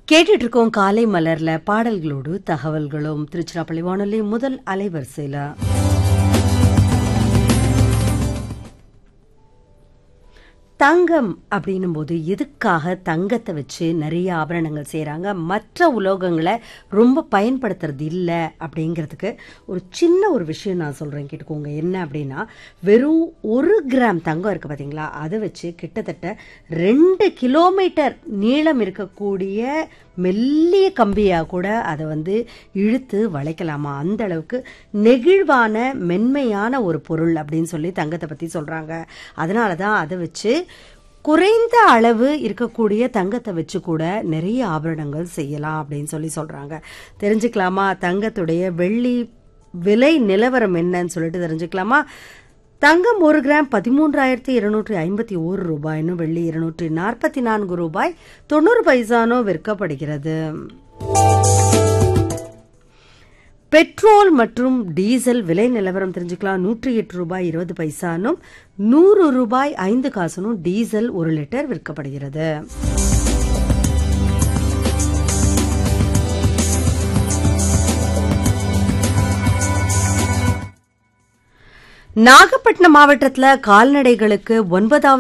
கேட்டுட்டு இருக்கோம் காலை மலர்ல பாடல்களோடு தகவல்களும் திருச்சிராப்பள்ளி வானொலி முதல் அலைவரிசையில தங்கம் அப்படின்னும் போது எதுக்காக தங்கத்தை வச்சு நிறைய ஆபரணங்கள் செய்கிறாங்க மற்ற உலோகங்களை ரொம்ப பயன்படுத்துறது இல்லை அப்படிங்கிறதுக்கு ஒரு சின்ன ஒரு விஷயம் நான் சொல்கிறேன் கேட்டுக்கோங்க என்ன அப்படின்னா வெறும் ஒரு கிராம் தங்கம் இருக்குது பார்த்தீங்களா அதை வச்சு கிட்டத்தட்ட ரெண்டு கிலோமீட்டர் நீளம் இருக்கக்கூடிய மெல்லிய கம்பியாக கூட அதை வந்து இழுத்து வளைக்கலாமா அந்த அளவுக்கு நெகிழ்வான மென்மையான ஒரு பொருள் அப்படின்னு சொல்லி தங்கத்தை பற்றி சொல்கிறாங்க அதனால தான் அதை வச்சு குறைந்த அளவு இருக்கக்கூடிய தங்கத்தை வச்சு கூட நிறைய ஆபரணங்கள் செய்யலாம் அப்படின்னு சொல்லி சொல்கிறாங்க தெரிஞ்சுக்கலாமா தங்கத்துடைய வெள்ளி விலை நிலவரம் என்னன்னு சொல்லிட்டு தெரிஞ்சுக்கலாமா தங்கம் ஒரு கிராம் பதிமூன்றாயிரத்தி இருநூற்றி ஐம்பத்தி ஒரு ரூபாய்னு வெள்ளி இருநூற்றி நாற்பத்தி நான்கு ரூபாய் தொண்ணூறு பைசானோ விற்கப்படுகிறது பெட்ரோல் மற்றும் டீசல் விலை நிலவரம் தெரிஞ்சுக்கலாம் நூற்றி எட்டு ரூபாய் இருபது பைசானும் நூறு ரூபாய் ஐந்து காசுனும் டீசல் ஒரு லிட்டர் விற்கப்படுகிறது நாகப்பட்டினம் மாவட்டத்தில் கால்நடைகளுக்கு ஒன்பதாவது